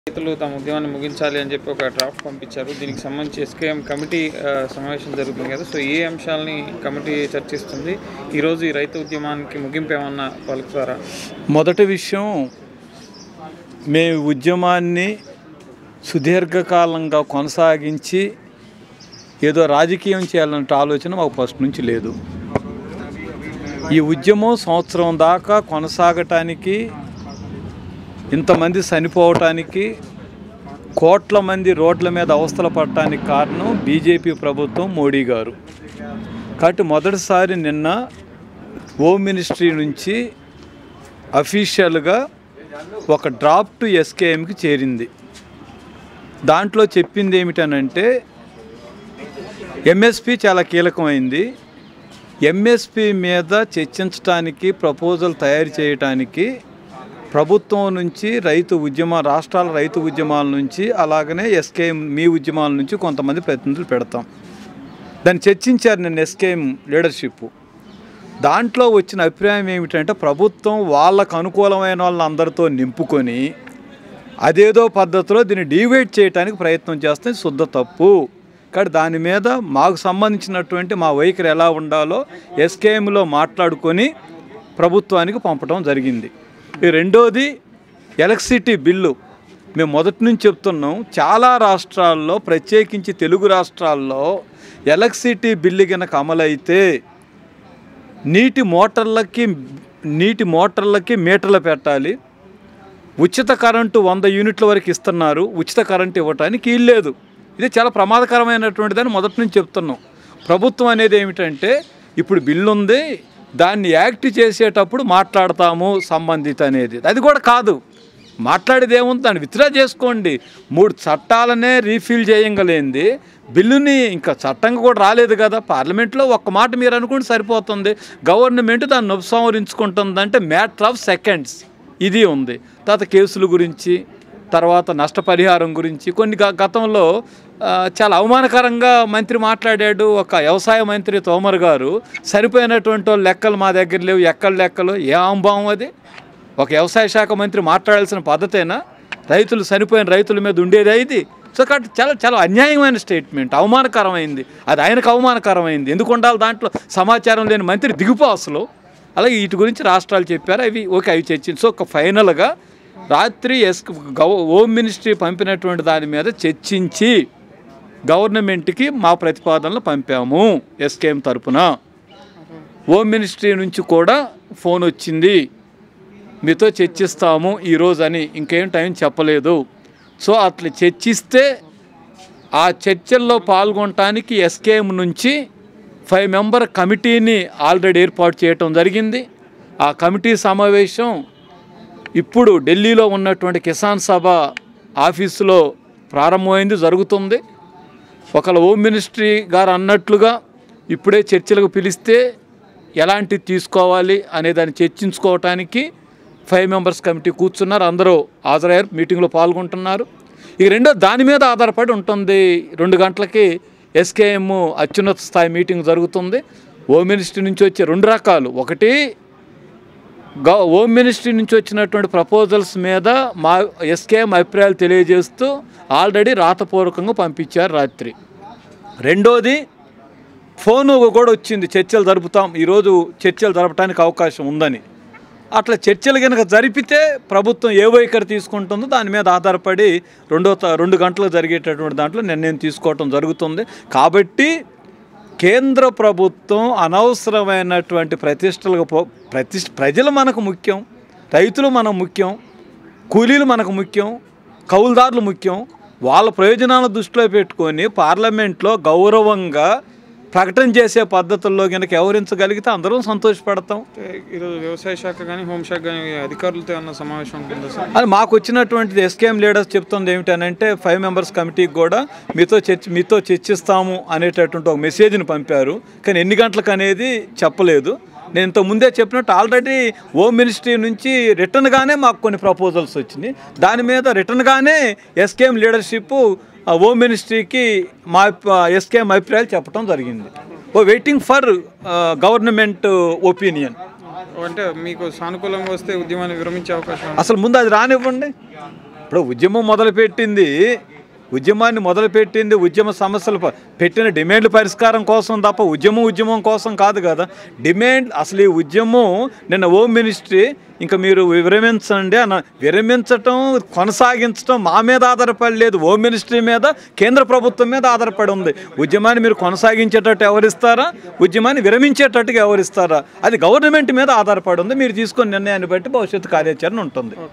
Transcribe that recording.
రైతులు తమ ఉద్యమాన్ని ముగించాలి అని చెప్పి ఒక డ్రాఫ్ట్ పంపించారు దీనికి సంబంధించి ఎస్కేఎం కమిటీ ఆ, సమావేశం జరుగుతుంది కదా సో ఏ అంశాలని కమిటీ చర్చిస్తుంది ఈరోజు ఈ రైతు ఉద్యమానికి ముగింపు ఏమన్నా పలుకుతారా మొదటి విషయం మేము ఉద్యమాన్ని సుదీర్ఘకాలంగా కొనసాగించి ఏదో రాజకీయం చేయాలనే ఆలోచన మాకు ఫస్ట్ నుంచి లేదు ఈ ఉద్యమం సంవత్సరం దాకా కొనసాగటానికి ఇంతమంది చనిపోవటానికి కోట్ల మంది రోడ్ల మీద అవస్థలు పడటానికి కారణం బీజేపీ ప్రభుత్వం మోడీ గారు కాబట్టి మొదటిసారి నిన్న హోమ్ మినిస్ట్రీ నుంచి అఫీషియల్గా ఒక డ్రాఫ్ట్ ఎస్కేఎంకి చేరింది దాంట్లో చెప్పింది ఏమిటనంటే ఎంఎస్పి చాలా కీలకమైంది ఎంఎస్పి మీద చర్చించడానికి ప్రపోజల్ తయారు చేయడానికి ప్రభుత్వం నుంచి రైతు ఉద్యమ రాష్ట్రాల రైతు ఉద్యమాల నుంచి అలాగనే ఎస్కేఎం మీ ఉద్యమాల నుంచి కొంతమంది ప్రతినిధులు పెడతాం దాన్ని చర్చించారు నేను ఎస్కేఎం లీడర్షిప్ దాంట్లో వచ్చిన అభిప్రాయం ఏమిటంటే ప్రభుత్వం వాళ్ళకు అనుకూలమైన వాళ్ళని అందరితో నింపుకొని అదేదో పద్ధతిలో దీన్ని డివైడ్ చేయడానికి ప్రయత్నం చేస్తే శుద్ధ తప్పు కానీ దాని మీద మాకు సంబంధించినటువంటి మా వైఖరి ఎలా ఉండాలో ఎస్కేఎంలో మాట్లాడుకొని ప్రభుత్వానికి పంపడం జరిగింది ఈ రెండోది ఎలక్ట్రిసిటీ బిల్లు మేము మొదటి నుంచి చెప్తున్నాం చాలా రాష్ట్రాల్లో ప్రత్యేకించి తెలుగు రాష్ట్రాల్లో ఎలక్ట్రిసిటీ బిల్లు కనుక అమలైతే నీటి మోటార్లకి నీటి మోటార్లకి మీటర్లు పెట్టాలి ఉచిత కరెంటు వంద యూనిట్ల వరకు ఇస్తున్నారు ఉచిత కరెంటు ఇవ్వటానికి వీల్లేదు ఇది చాలా ప్రమాదకరమైనటువంటిదని మొదటి నుంచి చెప్తున్నాం ప్రభుత్వం అనేది ఏమిటంటే ఇప్పుడు బిల్లు ఉంది దాన్ని యాక్ట్ చేసేటప్పుడు మాట్లాడతాము సంబంధిత అనేది అది కూడా కాదు మాట్లాడేది ఏముంది దాన్ని విత్డ్రా చేసుకోండి మూడు చట్టాలనే రీఫిల్ చేయగలేంది బిల్లుని ఇంకా చట్టంగా కూడా రాలేదు కదా పార్లమెంట్లో ఒక్క మాట మీరు అనుకుంటే సరిపోతుంది గవర్నమెంట్ దాన్ని ఉపసంహరించుకుంటుంది అంటే మ్యాటర్ ఆఫ్ సెకండ్స్ ఇది ఉంది తర్వాత కేసుల గురించి తర్వాత నష్టపరిహారం గురించి కొన్ని గ- గతంలో ఆ, చాలా అవమానకరంగా మంత్రి మాట్లాడాడు ఒక వ్యవసాయ మంత్రి తోమర్ గారు సరిపోయినటువంటి వాళ్ళు లెక్కలు మా దగ్గర లేవు ఎక్కడ లెక్కలు ఏ అంభావం అది ఒక వ్యవసాయ శాఖ మంత్రి మాట్లాడాల్సిన పద్ధతేనా రైతులు చనిపోయిన రైతుల మీద ఉండేది ఇది సో కాబట్టి చాలా చాలా అన్యాయమైన స్టేట్మెంట్ అవమానకరమైంది అది ఆయనకు అవమానకరమైంది ఎందుకు ఉండాలి దాంట్లో సమాచారం లేని మంత్రి దిగుపో అసలు అలాగే వీటి గురించి రాష్ట్రాలు చెప్పారు అవి ఓకే అవి చర్చించి సో ఒక ఫైనల్గా రాత్రి ఎస్ గవ హోమ్ మినిస్ట్రీ పంపినటువంటి దాని మీద చర్చించి గవర్నమెంట్కి మా ప్రతిపాదనలు పంపాము ఎస్కేఎం తరపున హోమ్ మినిస్ట్రీ నుంచి కూడా ఫోన్ వచ్చింది మీతో చర్చిస్తాము ఈరోజు అని ఇంకేం టైం చెప్పలేదు సో అట్లా చర్చిస్తే ఆ చర్చల్లో పాల్గొనటానికి ఎస్కేఎం నుంచి ఫైవ్ మెంబర్ కమిటీని ఆల్రెడీ ఏర్పాటు చేయటం జరిగింది ఆ కమిటీ సమావేశం ఇప్పుడు ఢిల్లీలో ఉన్నటువంటి కిసాన్ సభ ఆఫీసులో ప్రారంభమైంది జరుగుతుంది ఒకళ్ళ హోమ్ మినిస్ట్రీ గారు అన్నట్లుగా ఇప్పుడే చర్చలకు పిలిస్తే ఎలాంటివి తీసుకోవాలి అనే దాన్ని చర్చించుకోవటానికి ఫైవ్ మెంబర్స్ కమిటీ కూర్చున్నారు అందరూ హాజరయ్యారు మీటింగ్లో పాల్గొంటున్నారు ఇక రెండో దాని మీద ఆధారపడి ఉంటుంది రెండు గంటలకి ఎస్కేఎం అత్యున్నత స్థాయి మీటింగ్ జరుగుతుంది హోమ్ మినిస్ట్రీ నుంచి వచ్చే రెండు రకాలు ఒకటి గవ హోమ్ మినిస్ట్రీ నుంచి వచ్చినటువంటి ప్రపోజల్స్ మీద మా ఎస్కేఎం అభిప్రాయాలు తెలియజేస్తూ ఆల్రెడీ రాతపూర్వకంగా పంపించారు రాత్రి రెండోది ఫోను కూడా వచ్చింది చర్చలు జరుపుతాం ఈరోజు చర్చలు జరపడానికి అవకాశం ఉందని అట్లా చర్చలు కనుక జరిపితే ప్రభుత్వం ఏ వైఖరి తీసుకుంటుందో దాని మీద ఆధారపడి రెండో త- రెండు గంటలకు జరిగేటటువంటి దాంట్లో నిర్ణయం తీసుకోవటం జరుగుతుంది కాబట్టి కేంద్ర ప్రభుత్వం అనవసరమైనటువంటి ప్రతిష్టలకు పో ప్రతిష్ట ప్రజలు మనకు ముఖ్యం రైతులు మనకు ముఖ్యం కూలీలు మనకు ముఖ్యం కౌలుదారులు ముఖ్యం వాళ్ళ ప్రయోజనాలను దృష్టిలో పెట్టుకొని పార్లమెంట్లో గౌరవంగా ప్రకటన చేసే పద్ధతుల్లో కనుక వ్యవహరించగలిగితే అందరం సంతోషపడతాం అంటే ఈరోజు వ్యవసాయ శాఖ కానీ హోంశాఖ కానీ అధికారులతో ఏమన్నా సమావేశం ఉంటుందా సార్ అది మాకు వచ్చినటువంటి ఎస్కేఎం లీడర్స్ చెప్తుంది ఏమిటనంటే ఫైవ్ మెంబర్స్ కమిటీకి కూడా మీతో చర్చ మీతో చర్చిస్తాము అనేటటువంటి ఒక మెసేజ్ని పంపారు కానీ ఎన్ని గంటలకు అనేది చెప్పలేదు నేను ఇంతకు ముందే చెప్పినట్టు ఆల్రెడీ హోమ్ మినిస్ట్రీ నుంచి రిటర్న్గానే మాకు కొన్ని ప్రపోజల్స్ వచ్చినాయి దాని మీద రిటర్న్గానే ఎస్కేఎం లీడర్షిప్ హోమ్ మినిస్ట్రీకి మా ఎస్కేఎం అభిప్రాయాలు చెప్పడం జరిగింది ఓ వెయిటింగ్ ఫర్ గవర్నమెంట్ ఒపీనియన్ అంటే మీకు సానుకూలంగా వస్తే ఉద్యమాన్ని విరమించే అవకాశం ఉందా? అసలు ముందు అది రానివ్వండి ఇప్పుడు ఉద్యమం మొదలుపెట్టింది ఉద్యమాన్ని మొదలుపెట్టింది ఉద్యమ సమస్యలు ప- పెట్టిన డిమాండ్ల పరిష్కారం కోసం తప్ప ఉద్యమం ఉద్యమం కోసం కాదు కదా డిమాండ్ అసలు ఈ ఉద్యమం నిన్న హోమ్ మినిస్ట్రీ ఇంకా మీరు విరమించండి అన్న విరమించటం కొనసాగించడం మా మీద ఆధారపడలేదు హోమ్ మినిస్ట్రీ మీద కేంద్ర ప్రభుత్వం మీద ఆధారపడి ఉంది ఉద్యమాన్ని మీరు కొనసాగించేటట్టు ఎవరిస్తారా ఉద్యమాన్ని విరమించేటట్టుగా ఎవరిస్తారా అది గవర్నమెంట్ మీద ఆధారపడి ఉంది మీరు తీసుకున్న నిర్ణయాన్ని బట్టి భవిష్యత్తు కార్యాచరణ ఉంటుంది